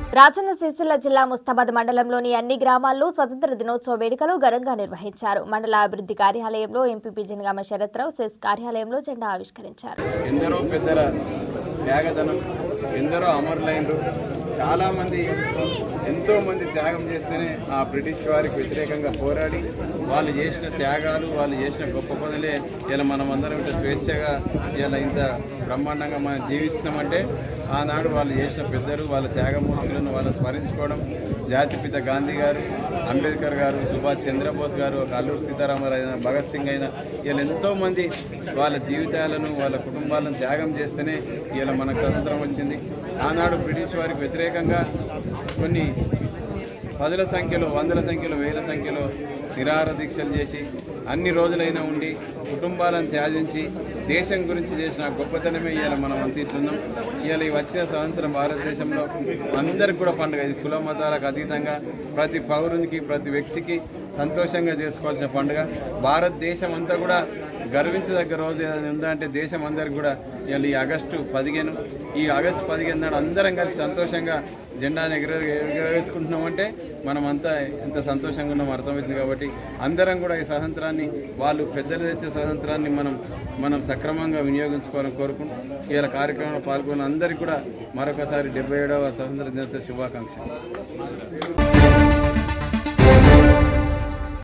రాజన్న సిరిసిల్ల జిల్లా ముస్తాబాద్ మండలంలోని అన్ని గ్రామాల్లో స్వతంత్ర దినోత్సవ వేడుకలు ఘనంగా నిర్వహించారు మండల అభివృద్ధి కార్యాలయంలో ఎంపీపీ జనగామ శరత్రావు సెస్ కార్యాలయంలో జెండా ఆవిష్కరించారు ఎందరో పెద్దల త్యాగదనం ఎందరో అమరులైనరు చాలామంది ఎంతో మంది త్యాగం చేస్తేనే ఆ బ్రిటిష్ వారికి వ్యతిరేకంగా పోరాడి వాళ్ళు చేసిన త్యాగాలు వాళ్ళు చేసిన గొప్ప పనులే ఇలా మనం అందరం ఇంత స్వేచ్ఛగా ఇలా ఇంత బ్రహ్మాండంగా మనం జీవిస్తున్నామంటే ఆనాడు వాళ్ళు చేసిన పెద్దలు వాళ్ళ త్యాగమూర్తులను వాళ్ళు స్మరించుకోవడం జాతిపిత గాంధీ గారు అంబేద్కర్ గారు సుభాష్ చంద్రబోస్ గారు ఒక అల్లూరు సీతారామరావు అయిన భగత్ సింగ్ అయినా వీళ్ళు ఎంతో మంది వాళ్ళ జీవితాలను వాళ్ళ కుటుంబాలను త్యాగం చేస్తేనే ఇలా మనకు స్వతంత్రం వచ్చింది ఆనాడు బ్రిటిష్ వారికి వ్యతిరేకంగా కొన్ని పదుల సంఖ్యలో వందల సంఖ్యలో వేల సంఖ్యలో నిరాహార దీక్షలు చేసి అన్ని రోజులైనా ఉండి కుటుంబాలను త్యాజించి దేశం గురించి చేసిన గొప్పతనమే ఇవాళ మనం అంతిస్తున్నాం ఇవాళ ఈ వచ్చిన స్వతంత్రం భారతదేశంలో అందరికి కూడా పండుగ ఇది కుల మతాలకు అతీతంగా ప్రతి పౌరునికి ప్రతి వ్యక్తికి సంతోషంగా చేసుకోవాల్సిన పండుగ భారతదేశం అంతా కూడా గర్వించదగ్గ రోజు ఏదైనా ఉందా అంటే దేశం అందరికి కూడా ఇవాళ ఈ ఆగస్టు పదిహేను ఈ ఆగస్టు పదిహేను నాడు అందరం కలిసి సంతోషంగా జెండాను ఎగర ఎగరవేసుకుంటున్నామంటే మనమంతా ఎంత సంతోషంగా ఉన్నాం అర్థమవుతుంది కాబట్టి అందరం కూడా ఈ స్వాతంత్రాన్ని వాళ్ళు పెద్దలు తెచ్చే స్వాతంత్రాన్ని మనం మనం సక్రమంగా వినియోగించుకోవాలని కోరుకుంటూ ఇలా కార్యక్రమంలో పాల్గొన్న అందరికీ కూడా మరొకసారి డెబ్బై ఏడవ స్వాతంత్ర దినోత్సవ శుభాకాంక్షలు